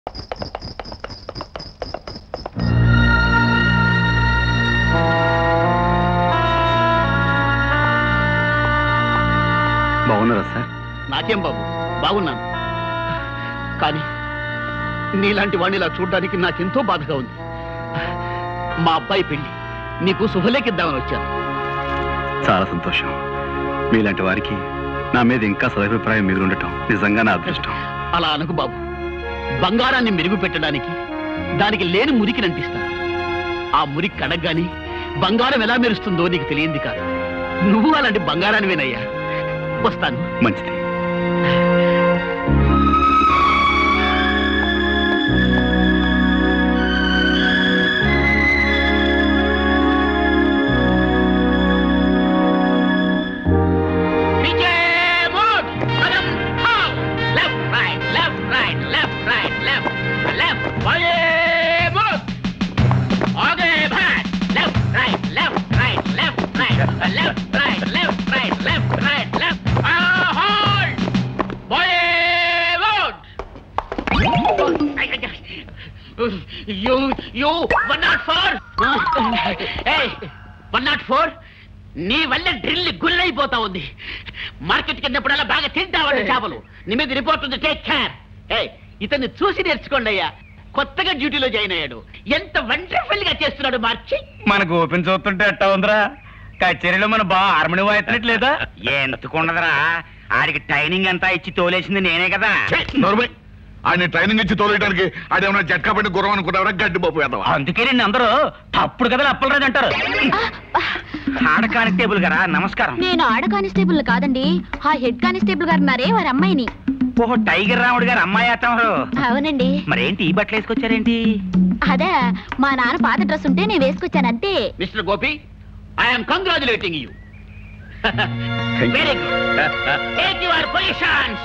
బాగున్నారా సార్ నాకేం బాబు బాగున్నాను కానీ నీలాంటి వాడిని ఇలా చూడడానికి నాకెంతో బాధగా ఉంది మా అబ్బాయి పెళ్లి నీకు శుభలేఖిద్దామని వచ్చాను చాలా సంతోషం మీలాంటి వారికి నా మీద ఇంకా సదభిప్రాయం మీద ఉండటం నిజంగా నా అదృష్టం అలా అనకు బాబు బంగారాన్ని మెరుగు పెట్టడానికి దానికి లేని మురికి నంటిస్తాను ఆ మురికి కడగ్గాని బంగారం ఎలా మెరుస్తుందో నీకు తెలియంది కాదు నువ్వు అలాంటి బంగారానివేనయ్యా వస్తాను మంచిది Pichet, move! Adam, how? Left, right, left, right, left, right, left, left. Pichet, move! Okay, back. Left, right, left, right, left, right, left, right, left, right, left, right, left. Ah, hold! Pichet, move! You, you, one not four. Hey, one not four నీ వల్ల drill గుల్లైపోతా ఉంది market కిందప్పుడల్లా బాగా తింటావండి చేపలు నీ మీద report ఉంది take care ఏ ఇతన్ని చూసి నేర్చుకోండి అయ్యా కొత్తగా డ్యూటీలో జాయిన్ అయ్యాడు ఎంత వండర్ఫుల్ గా చేస్తున్నాడు మార్చి మన గోపిని చూస్తుంటే ఎట్టా ఉందిరా కచేరీలో మన బా హార్మోని వాయిస్తున్నట్లేదా ఎందుకుండదురా ఆడికి ట్రైనింగ్ అంతా ఇచ్చి తోలేసింది నేనే కదా నోర్మై ఆయన ట్రైనింగ్ ఇచ్చి తోలేయడానికి ఆడేమన్నా జట్కా పట్టి గుర్రం అనుకుంటావరా గడ్డి పప్పు వేద్దావా అందుకే నిన్ను అందరూ తప్పుడు కదా అప్పలరాజు అంటారు ఆడ కానిస్టేబుల్ గారా నమస్కారం నేను ఆడ కానిస్టేబుల్ కాదండి ఆ హెడ్ కానిస్టేబుల్ గారు ఉన్నారే వారి అమ్మాయిని ఓహో టైగర్ రాముడు గారు అమ్మాయి అత్తమారు అవునండి మరేంటి ఈ బట్టలు వేసుకొచ్చారేంటి అదే మా నాన్న పాత డ్రెస్ ఉంటే నేను వేసుకొచ్చాను అంతే mister Gopi I'm congratulating you Thank you. Very good take your positions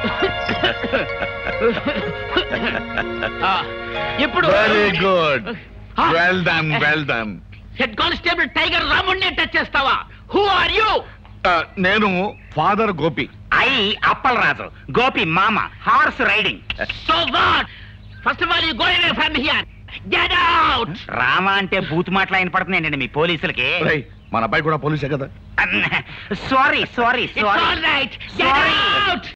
ఇప్పుడు very good Ah. Well done well done head constable tiger రాముడిని టచ్ చేస్తావా హూ ఆర్ యూ నేను ఫాదర్ గోపి అయి అప్పలరాజు గోపి మామ horse riding so what first of all you go away from here get out Rama అంటే బూత్ మాటలు ఆయన పడుతున్నాయండి మీ పోలీసులకి రేయ్, మన అబ్బాయి కూడా పోలీసే కదా sorry sorry it's sorry all right get Sorry. Out